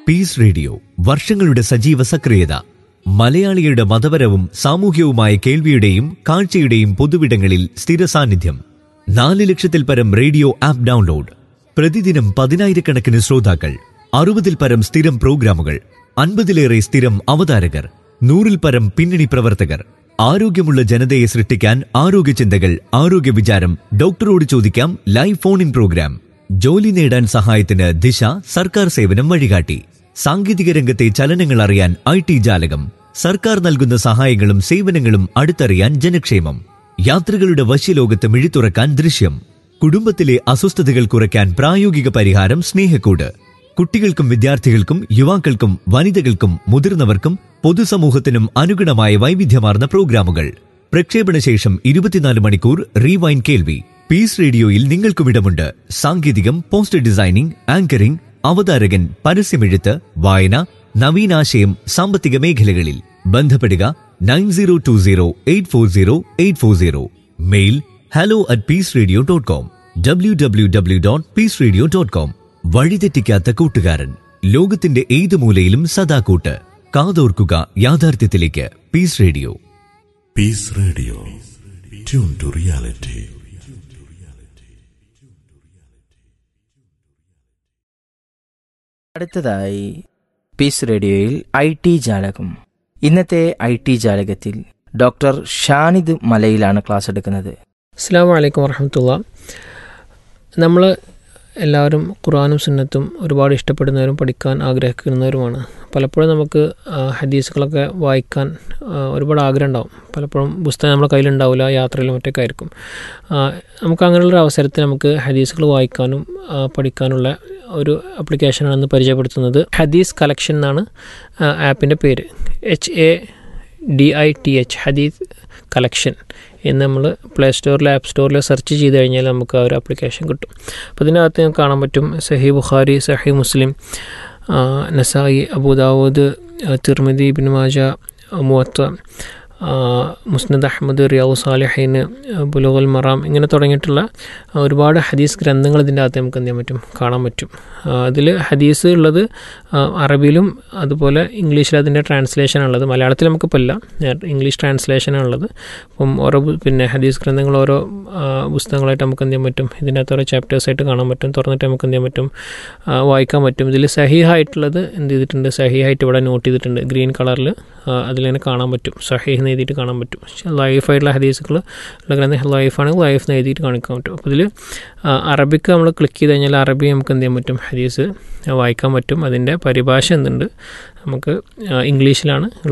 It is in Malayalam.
പീസ് റേഡിയോ വർഷങ്ങളുടെ സജീവ സക്രിയത മലയാളികളുടെ മതപരവും സാമൂഹ്യവുമായ കേൾവിയുടെയും കാഴ്ചയുടെയും പൊതുവിടങ്ങളിൽ സ്ഥിര സാന്നിധ്യം നാല് ലക്ഷത്തിൽ പരം റേഡിയോ ആപ്പ് ഡൗൺലോഡ് പ്രതിദിനം പതിനായിരക്കണക്കിന് ശ്രോതാക്കൾ അറുപതിൽ പരം സ്ഥിരം പ്രോഗ്രാമുകൾ അൻപതിലേറെ സ്ഥിരം അവതാരകർ നൂറിൽ പരം പിന്നണി പ്രവർത്തകർ ആരോഗ്യമുള്ള ജനതയെ സൃഷ്ടിക്കാൻ ആരോഗ്യ ചിന്തകൾ ആരോഗ്യ വിചാരം ഡോക്ടറോട് ചോദിക്കാം ലൈവ് ഫോൺ ഇൻ പ്രോഗ്രാം ജോലി നേടാൻ സഹായത്തിന് ദിശ സർക്കാർ സേവനം വഴികാട്ടി സാങ്കേതിക രംഗത്തെ ചലനങ്ങൾ അറിയാൻ ഐ ടി ജാലകം സർക്കാർ നൽകുന്ന സഹായങ്ങളും സേവനങ്ങളും അടുത്തറിയാൻ ജനക്ഷേമം യാത്രകളുടെ വശ്യലോകത്ത് മിഴിത്തുറക്കാൻ ദൃശ്യം കുടുംബത്തിലെ അസ്വസ്ഥതകൾ കുറയ്ക്കാൻ പ്രായോഗിക പരിഹാരം സ്നേഹക്കൂട് കുട്ടികൾക്കും വിദ്യാർത്ഥികൾക്കും യുവാക്കൾക്കും വനിതകൾക്കും മുതിർന്നവർക്കും പൊതുസമൂഹത്തിനും അനുഗുണമായ വൈവിധ്യമാർന്ന പ്രോഗ്രാമുകൾ പ്രക്ഷേപണ ശേഷം ഇരുപത്തിനാല് മണിക്കൂർ റീവൈൻ കേൾവി പീസ് റേഡിയോയിൽ നിങ്ങൾക്കും ഇടമുണ്ട് സാങ്കേതികം പോസ്റ്റർ ഡിസൈനിംഗ് ആങ്കറിംഗ് അവതാരകൻ പരസ്യമെഴുത്ത് വായന നവീനാശയം സാമ്പത്തിക മേഖലകളിൽ ബന്ധപ്പെടുക nine zero two zero eight four zero eight four zero mail hello at peace radio dot com W W W dot peace radio dot com വഴിതെറ്റിക്കാത്ത കൂട്ടുകാരൻ ലോകത്തിന്റെ ഏത് മൂലയിലും സദാ കൂട്ട് കാതോർക്കുക യാഥാർത്ഥ്യത്തിലേക്ക് peace radio peace radio tune to reality അടുത്തതായി പീസ് റേഡിയോയിൽ ഐ ടി ജാലകം ഇന്നത്തെ ഐ ടി ജാലകത്തിൽ ഡോക്ടർ ഷാനിദ് മലയിലാണ് ക്ലാസ് എടുക്കുന്നത് അസ്സാം വലൈക്കും വർഹമത്തുള്ള നമ്മൾ എല്ലാവരും ഖുറാനും സുന്നത്തും ഒരുപാട് ഇഷ്ടപ്പെടുന്നവരും പഠിക്കാൻ ആഗ്രഹിക്കുന്നവരുമാണ് പലപ്പോഴും നമുക്ക് ആ, ഹദീസുകളൊക്കെ വായിക്കാൻ ആ, ഒരുപാട് ആഗ്രഹം ഉണ്ടാവും പലപ്പോഴും പുസ്തകം നമ്മുടെ കയ്യിലുണ്ടാവില്ല യാത്രയിലും മറ്റൊക്കെ ആയിരിക്കും ആ, നമുക്ക് അങ്ങനെയുള്ളൊരു അവസരത്തിൽ നമുക്ക് ഹദീസുകൾ വായിക്കാനും ആ, പഠിക്കാനുള്ള ഒരു ആപ്ലിക്കേഷനാണ് ഇന്ന് പരിചയപ്പെടുത്തുന്നത് ഹദീസ് കളക്ഷൻ എന്നാണ് ആപ്പിൻ്റെ പേര് H A D I T H ഹദീസ് കളക്ഷൻ എന്ന് നമ്മൾ പ്ലേ സ്റ്റോറിൽ ആപ്പ് സ്റ്റോറിൽ സെർച്ച് ചെയ്ത് കഴിഞ്ഞാൽ നമുക്ക് ആ ഒരു ആപ്ലിക്കേഷൻ കിട്ടും അപ്പോൾ ഇതിനകത്ത് നിങ്ങൾക്ക് കാണാൻ പറ്റും സഹി ബുഖാരി സഹി മുസ്ലിം ആ, Nasai Abu Dawood Tirmidhi bin Majah Muwatta ആ, മുസ്നദ് അഹമ്മദ് റിയാവു സാലിഹീൻ ബുലുഗൽ മറാം ഇങ്ങനെ തുടങ്ങിയിട്ടുള്ള ഒരുപാട് ഹദീസ് ഗ്രന്ഥങ്ങൾ ഇതിൻ്റെ അകത്ത് നമുക്ക് എന്ത് ചെയ്യാൻ പറ്റും കാണാൻ പറ്റും അതിൽ ഹദീസ് ഉള്ളത് ആ, അറബിയിലും അതുപോലെ ഇംഗ്ലീഷിൽ അതിൻ്റെ ട്രാൻസ്ലേഷൻ ഉള്ളത് മലയാളത്തിൽ നമുക്കിപ്പോൾ ഇല്ല നേര- ഇംഗ്ലീഷ് ട്രാൻസ്ലേഷനാണ് ഉള്ളത് അപ്പം ഓരോ ബു- പിന്നെ ഹദീസ് ഗ്രന്ഥങ്ങൾ ഓരോ ആ, പുസ്തകങ്ങളായിട്ട് നമുക്ക് എന്ത് ചെയ്യാൻ പറ്റും ഇതിൻ്റെ അകത്ത് ഓരോ ചാപ്റ്റേഴ്സായിട്ട് കാണാൻ പറ്റും തുറന്നിട്ട് നമുക്ക് എന്ത് ചെയ്യാൻ പറ്റും ആ, വായിക്കാൻ പറ്റും ഇതിൽ സഹീഹായിട്ടുള്ളത് എന്ത് ചെയ്തിട്ടുണ്ട് സഹീഹായിട്ട് ഇവിടെ നോട്ട് ചെയ്തിട്ടുണ്ട് ഗ്രീൻ കളറിൽ അതിലിങ്ങനെ കാണാൻ പറ്റും സഹീഹ് എന്ന് എഴുതിയിട്ട് കാണാൻ പറ്റും ലൈഫായിട്ടുള്ള ഹദീസുകൾ ഉള്ള ഗ്രന്ഥം ലൈഫാണെങ്കിൽ ലൈഫ് എന്ന് എഴുതിയിട്ട് കാണിക്കാൻ പറ്റും അപ്പോൾ ഇതിൽ അറബിക്ക് നമ്മൾ ക്ലിക്ക് ചെയ്ത് കഴിഞ്ഞാൽ അറബി നമുക്ക് എന്ത് ചെയ്യാൻ പറ്റും ഹദീസ് വായിക്കാൻ പറ്റും അതിൻ്റെ പരിഭാഷ എന്തുണ്ട് നമുക്ക് ആ, ഇംഗ്ലീഷിലാണ്